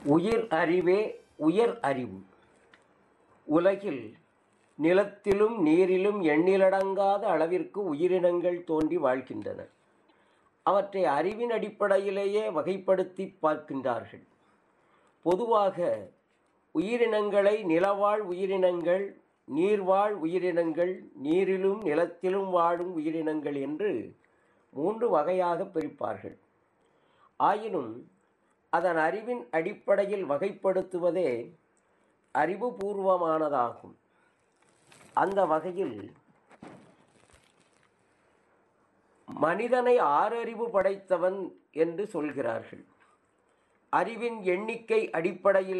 உயிர் அறிவே உயர் அறிவு உலகில் நிலத்திலும் நீரிலும் எண்ணிலடங்காத அளவிற்கு உயிரினங்கள் தோன்றி வாழ்கின்றன அவற்றை அறிவின் அடிப்படையிலேயே வகைப்படுத்தி பார்க்கின்றார்கள் பொதுவாக உயிரினங்களை நிலவாழ் உயிரினங்கள் நீர்வாழ் உயிரினங்கள் நீரிலும் நிலத்திலும் வாழும் உயிரினங்கள் என்று மூன்று வகையாக பிரிப்பார்கள் ஆயினும் அதன் அறிவின் அடிப்படையில் வகைப்படுத்துவதே அறிவுபூர்வமானதாகும் அந்த வகையில் மனிதனை ஆறறிவு படைத்தவன் என்று சொல்கிறார்கள் அறிவின் எண்ணிக்கை அடிப்படையில்